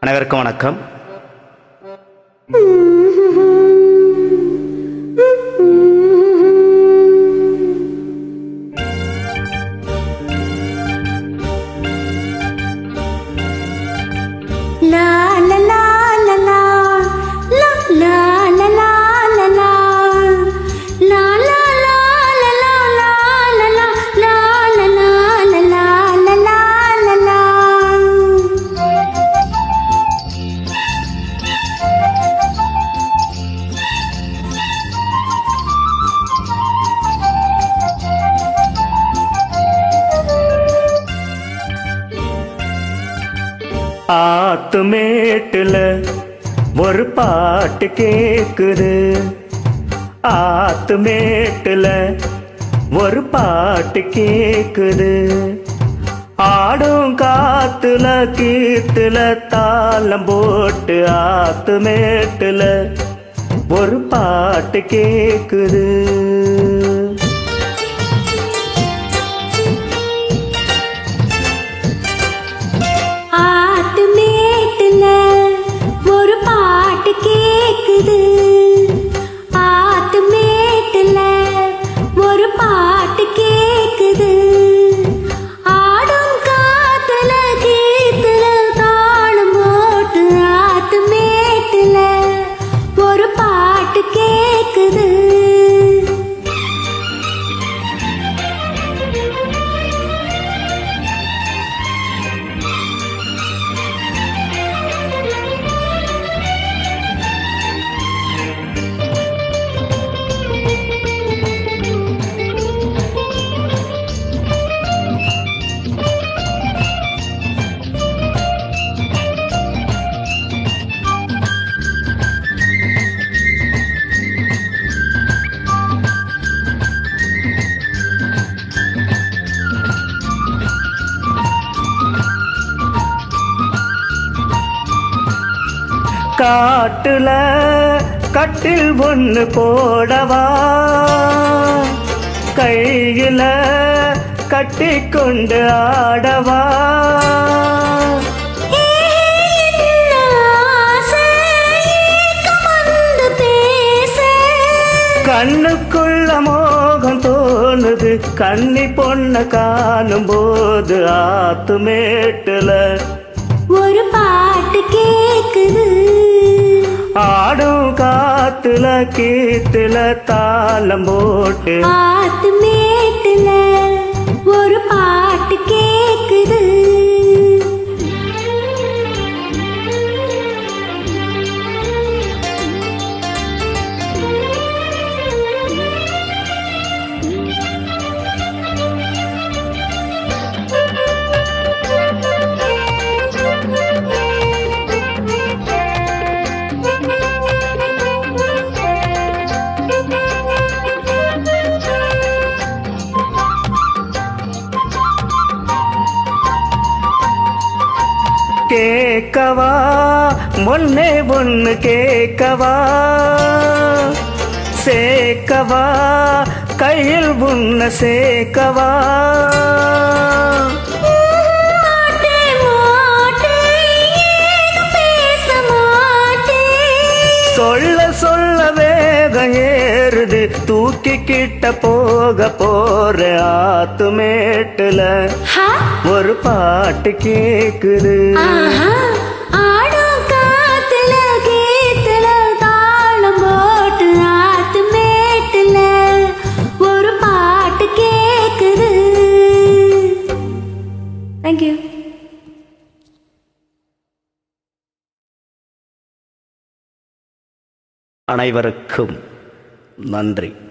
அனைவருக்கும் வணக்கம் La la la la la la la la la la la La la la la la la la la la la la la la la la la ஆத்து மேட்டுல ஒரு பாட்டு கேக்குது ஆத்து மேட்டுல ஒரு பாட்டு கேக்குது ஆடும் காத்துல கீத்துல தாளம் போட்டு ஆத்து மேட்டுல ஒரு பாட்டு கேக்குது ஆத்து மேட்டுல ஒரு பாட்டு கேக்குது ஆத்து மேட்டுல ஒரு பாட்டு கேக்குது ஆடும் காத்துல கீத்துல தாளம் போட்டு ஆத்து மேட்டுல ஒரு பாட்டு கேக்குது காட்டுல கட்டில் ஒண்ணு போடவா கையில கட்டி கொண்டு ஆடவா கண்ணுக்குள்ள மோகம் தோணுது கன்னி பொண்ண காணும் போது ஆத்து மேட்டுல ஒரு பாட்டு கேக்குது ஆடும் காத்துல கீத்துல தாளம் போட்டு ஆத்து மேட்டுல ஒரு பாட்டு கேக்குது கேக்கவா முன்னே ஒண்ணு கேக்கவா சேக்கவா கையில் உன்ன சேக்கவா மாட்டேன், மாட்டேன், ஏனும் பேச மாட்டேன். சொல்ல சொல்ல வேகம் ஏறுது தூக்கி கிட்ட போக போற ஆத்து மேட்டுல ஹா, ஒரு பாட்டு கேக்குது ஆஹா, ஆடும் காத்துல, கீத்துல தாளம் போட்டு ஆத்து மேட்டுல ஒரு பாட்டு கேக்குது தேங்க்யூ அனைவருக்கும் நன்றி